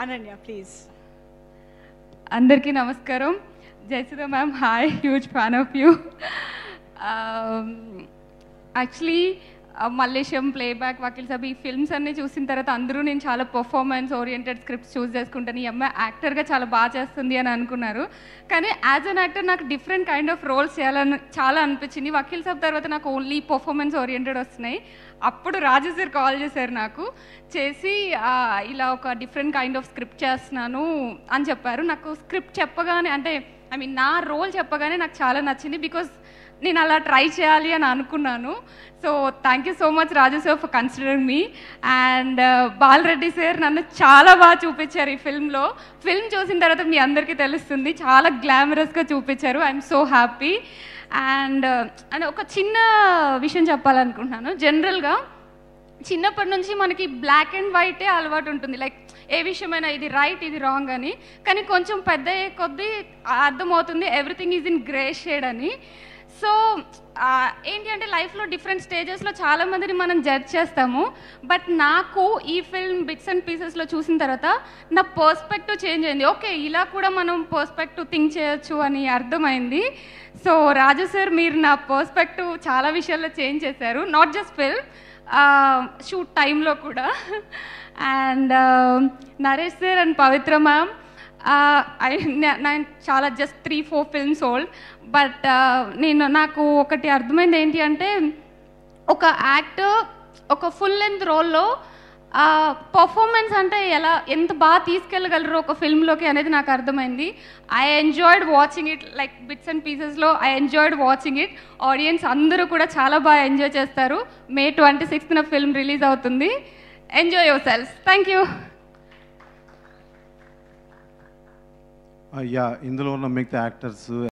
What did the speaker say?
Ananya please అందరికీ నమస్కారం Jayasudha ma'am hi huge fan of you actually Mallesham playback Vakeel Saab ఈ ఫిల్మ్స్ అన్ని చూసిన తర్వాత అందరూ నేను చాలా పర్ఫార్మెన్స్ ఓరియంటెడ్ స్క్రిప్ట్స్ చూస్ చేసుకుంటాను ఈ అమ్మాయి యాక్టర్గా చాలా బాగా చేస్తుంది అని అనుకున్నారు కానీ యాజ్ అన్ యాక్టర్ నాకు డిఫరెంట్ కైండ్ ఆఫ్ రోల్స్ చేయాలని చాలా అనిపించింది వకీల్ సాబ్ తర్వాత నాకు ఓన్లీ పర్ఫార్మెన్స్ ఓరియంటెడ్ వస్తున్నాయి అప్పుడు రాజు సార్ కాల్ చేశారు నాకు చేసి ఆ, ఇలా ఒక డిఫరెంట్ కైండ్ ఆఫ్ స్క్రిప్ట్ చేస్తున్నాను అని చెప్పారు నాకు స్క్రిప్ట్ చెప్పగానే అంటే ఐ మీన్ నా రోల్ చెప్పగానే నాకు చాలా నచ్చింది బికాస్ నేను అలా ట్రై చేయాలి అని అనుకున్నాను so thank you so much Raju sir for considering me and Balareddy sir నన్ను చాలా బాగా చూపించారు ఈ ఫిల్మ్లో ఫిల్మ్ చూసిన తర్వాత మీ అందరికీ తెలుస్తుంది చాలా గ్లామరస్గా చూపించారు ఐఎమ్ సో హ్యాపీ అండ్ అంటే ఒక చిన్న విషయం చెప్పాలనుకుంటున్నాను జనరల్గా చిన్నప్పటి నుంచి మనకి బ్లాక్ అండ్ వైటే అలవాటు ఉంటుంది లైక్ ఏ విషయమైనా ఇది రైట్ ఇది రాంగ్ అని కానీ కొంచెం పెద్ద అయ్యే కొద్దీ అర్థమవుతుంది everything is in grey shade అని సో ఏంటి అంటే లైఫ్లో డిఫరెంట్ స్టేజెస్లో చాలా మందిని మనం జడ్జ్ చేస్తాము బట్ నాకు ఈ ఫిల్మ్ బిట్స్ అండ్ పీసెస్లో చూసిన తర్వాత నా పర్స్పెక్టివ్ చేంజ్ అయింది ఓకే ఇలా కూడా మనం పర్స్పెక్టివ్ థింక్ చేయొచ్చు అని అర్థమైంది సో రాజు సార్ మీరు నా పర్స్పెక్టివ్ చాలా విషయాల్లో చేంజ్ చేశారు నాట్ జస్ట్ ఫిల్మ్ షూట్ టైంలో కూడా and Naresh sir and Pavitra ma'am నేను చాలా just three four films old but నేను నాకు ఒకటి అర్థమైంది ఏంటి అంటే ఒక యాక్టర్ ఒక ఫుల్ లెంత్ రోల్లో పర్ఫార్మెన్స్ అంటే ఎలా ఎంత బాగా తీసుకెళ్ళగలరు ఒక ఫిల్మ్లోకి అనేది నాకు అర్థమైంది I enjoyed watching it like bits and పీసెస్లో I enjoyed watching it audience అందరూ కూడా చాలా బాగా ఎంజాయ్ చేస్తారు మే ట్వంటీ సిక్స్త్న ఫిల్మ్ రిలీజ్ అవుతుంది enjoy yourselves thank you yeah ఇందులో ఉన్న మిగతా యాక్టర్స్